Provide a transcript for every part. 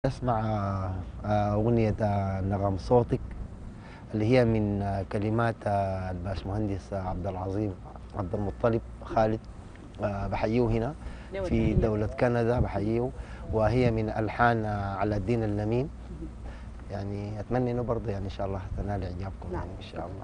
نسمع آه، أغنية آه، نغم صوتك اللي هي من آه، كلمات آه، الباشمهندس آه، عبد العظيم عبد المطلب خالد آه، بحييه هنا دولة في تحية. دولة كندا بحييه وهي من ألحان آه، على الدين اللمين يعني أتمنى إنه برضه يعني إن شاء الله تنال إعجابكم نعم. يعني إن شاء الله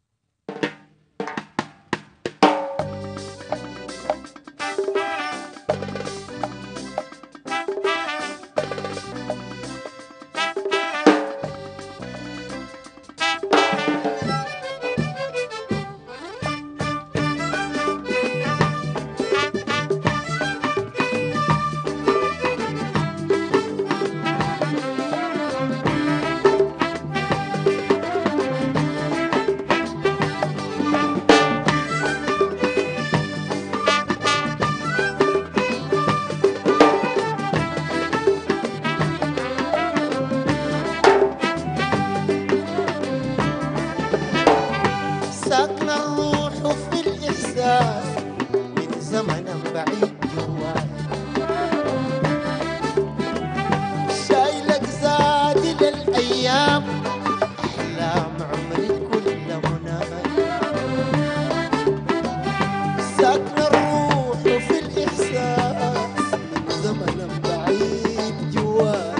ساكن الروح في الإحساس من زمن بعيد جوال شايلك زادي للأيام أحلام عمري كل منال ساكن الروح في الإحساس من زمن بعيد جوال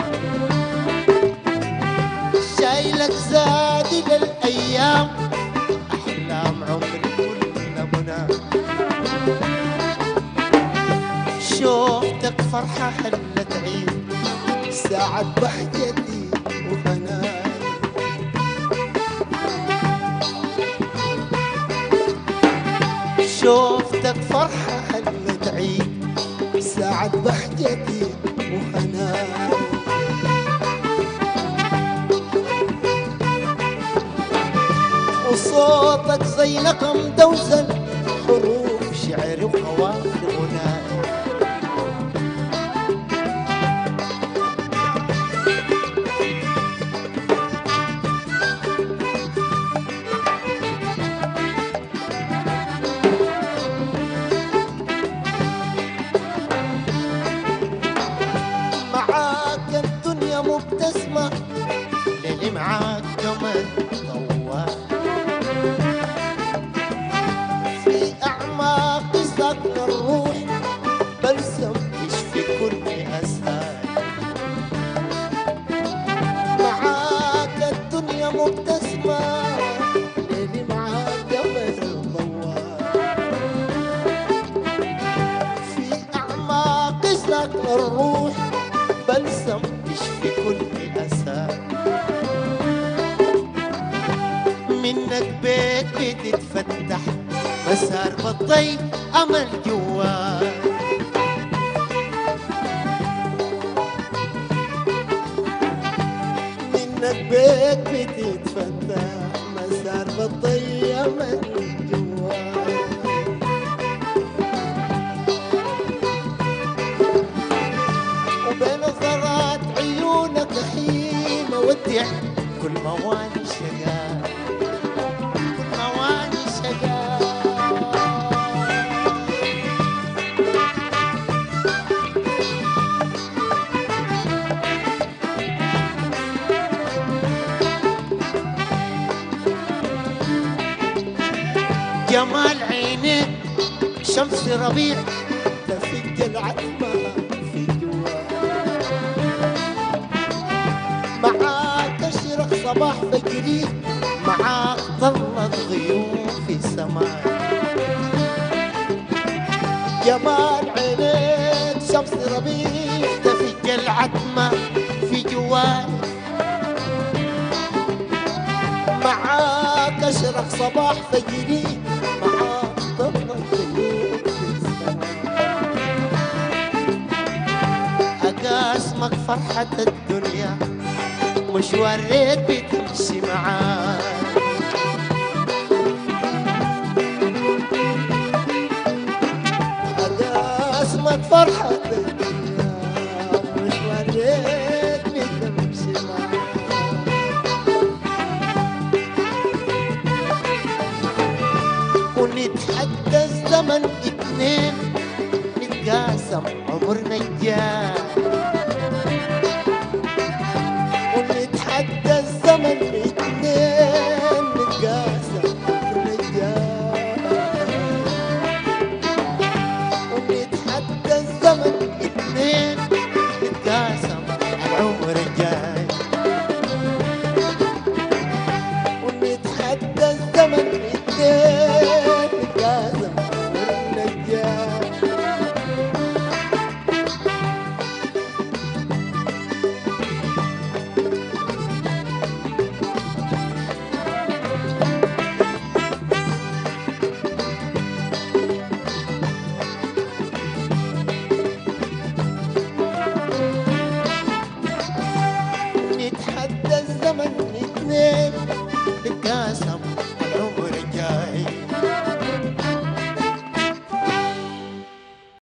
شايلك زادي للأيام أحلام عمري كل منى شوفتك فرحة حلت عيد ساعة بهجتي وهناي شوفتك فرحة حلت عيد ساعة بهجتي وهناي وصوتك زي نغم دوزن حروف شعر وخواطر غناء معاك الدنيا مبتسمة للي معاك كمان طوال في أعماق ساكن الروح بلسم يشفي كل أسهال معاك الدنيا مبتسمة ليلي معاك قبل ضوال في أعماق ساكن الروح بلسم يشفي كل أسهال منك بيت بتتفتح مسار بالضي امل جوال منك بيت بتتفتح مسار بالضي امل جوال وبنظرات عيونك حين اودع كل مواني شقاق مواني شقاق جمال عينيك شمس ربيع تفج العتمة في جوال معاك اشرق صباح فجري معاك ظلت غيوم في سماء جمال عينيك شمس ربيع تفج العتمة في جوال معاك اشرق صباح فجري معاك ظلت غيوم في السماء أقاسمك فرحة الدنيا مش وريت بتمشي معاك أقاسمك فرحة الدنيا مش وريت بتمشي معاك ونتحدى الزمن اتنين نتقاسم عمرنا الجاي ونتحدى الزمن اتنين نتقاسم في النجاح ونتحدى الزمن اتنين نتقاسم العمر